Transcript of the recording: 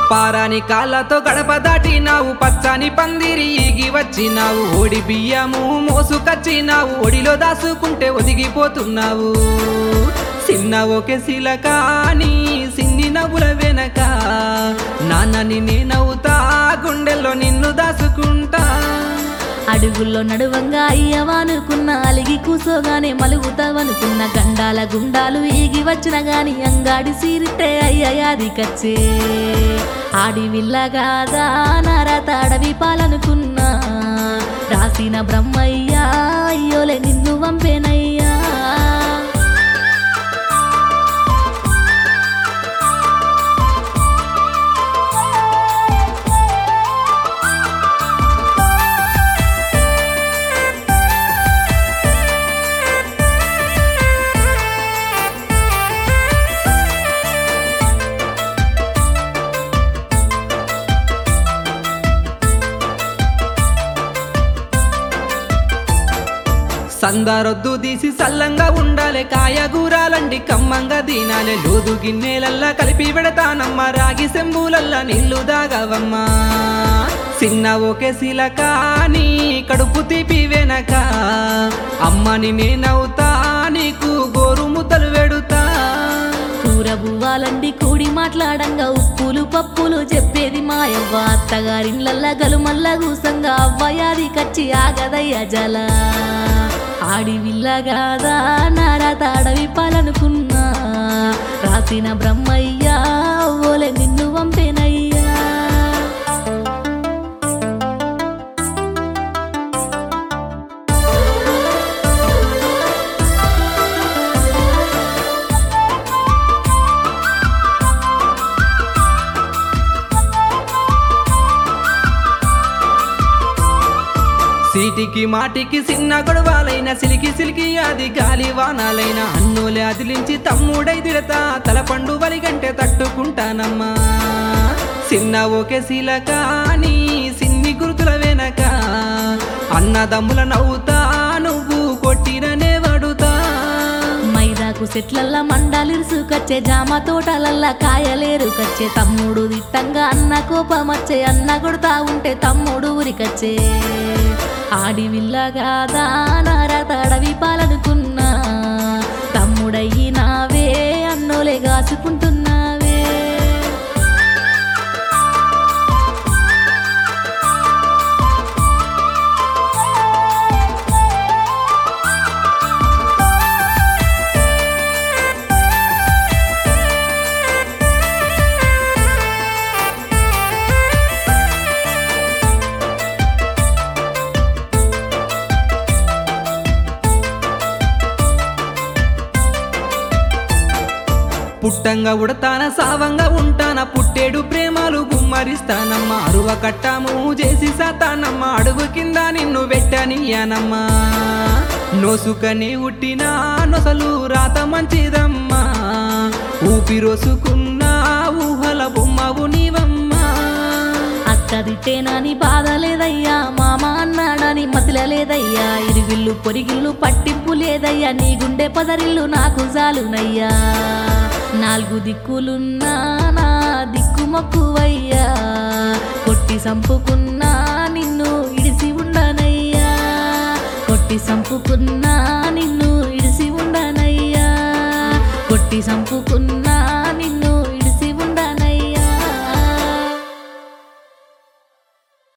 పారాని కాళ్ళతో గడప దాటినావు పచ్చని పందిరి ఈగి వచ్చినావు ఓడి బియ్యము మోసుకొచ్చినావు ఒడిలో దాసుకుంటే ఒదిగిపోతున్నావు చిన్న ఒకే శిలకాని సిన్ని నవ్వుల వెనక నాన్నని నేనవుతా గుండెల్లో నిన్ను దాసుకుంటా అడుగుల్లో నడువంగా అయ్యవానుకున్న అలిగి కూసోగానే మలుగుతావనుకున్న గండాల గుండాలు ఈగి వచ్చిన గాని అంగాడి సీరితే అయ్యయాది కచ్చే ఆడి విల్లగాదా నారాత అడవి పాలనుకున్నా రాసిన బ్రహ్మయ్యా అయ్యోలే నిన్ను వంపేనయ్యా సందారొద్దు తీసి సల్లంగా ఉండాలి కాయగూరాలండి కమ్మంగా తినాలి లోదు గిన్నెలల్లా కలిపి పెడతానమ్మ రాగి సెంబులల్లా నీళ్లు దాగవమ్మా చిన్న ఒకే శిలకాని కడుపు తీపి వెనక అమ్మని నేనవుతా నీకు గోరు ముద్దలు వెడుతా కూర బువ్వాలండి కూడి మాట్లాడంగా ఉప్పులు పప్పులు చెప్పేది మాయవ్వ అత్తగారిళ్ళల్లా గలుమల్ల కూసంగా అవ్వయాది కచ్చి ఆగదయ్య జల ఆడి విల్లగాదా నారాత అడవి పాలనుకున్నా రాసిన బ్రహ్మయ్యా ఓలే నిన్ను వంపేనయ్యా సీటికి మాటికి చిన్న గొడవలైన సిలికి సిలికి అది గాలి వానాలైన అన్నులే అదిలించి తమ్ముడై తిడతా తలపండు వలిగంటే తట్టుకుంటానమ్మా చిన్న ఒకే శిలకాని సిన్ని గుర్తుల వెనక అన్నదమ్ముల నవ్వుతా నువ్వు కొట్టిననే వడుతా మైదాకు సెట్లల్లా మండాలిరుసుకొచ్చే జామ తోటలల్లా కాయలేరు కచ్చే తమ్ముడు దిట్టంగా అన్న కోపమచ్చే అన్న కొడతా ఉంటే తమ్ముడు ఉరికచ్చే ఆడి విల్లగాదా నారత అడవి పాలనుకున్నా తమ్ముడయ్యినావే అన్నోలే కాసుకుంటున్నావే పుట్టంగా ఉడతాన సావంగా ఉంటాన పుట్టేడు ప్రేమలు గుమ్మరిస్తానమ్మా అరువ కట్టాము చేసి సాతానమ్మా అడుగు కింద నిన్ను పెట్టనియానమ్మా నోసుకనే ఉట్టినా నొసలు రాత మంచిదమ్మా ఊపిరోసుకున్నా ఊహల బొమ్మవు నీవమ్మా అత్త తిట్టేనని బాధ లేదయ్యా మామ అన్నాడని మతిల లేదయ్యా ఇరుగిల్లు పొరిగిల్లు పట్టింపు లేదయ్యా నీ గుండె పదరిల్లు నాకు జాలునయ్యా నాలుగు దిక్కులున్నా నా దిక్కు మొక్కువయ్యా కొట్టి సంపుకున్నా నిన్ను ఇడిసి ఉండనయ్యా కొట్టి సంపుకున్నా నిన్ను ఇడిసి ఉండనయ్యా కొట్టి సంపుకున్నా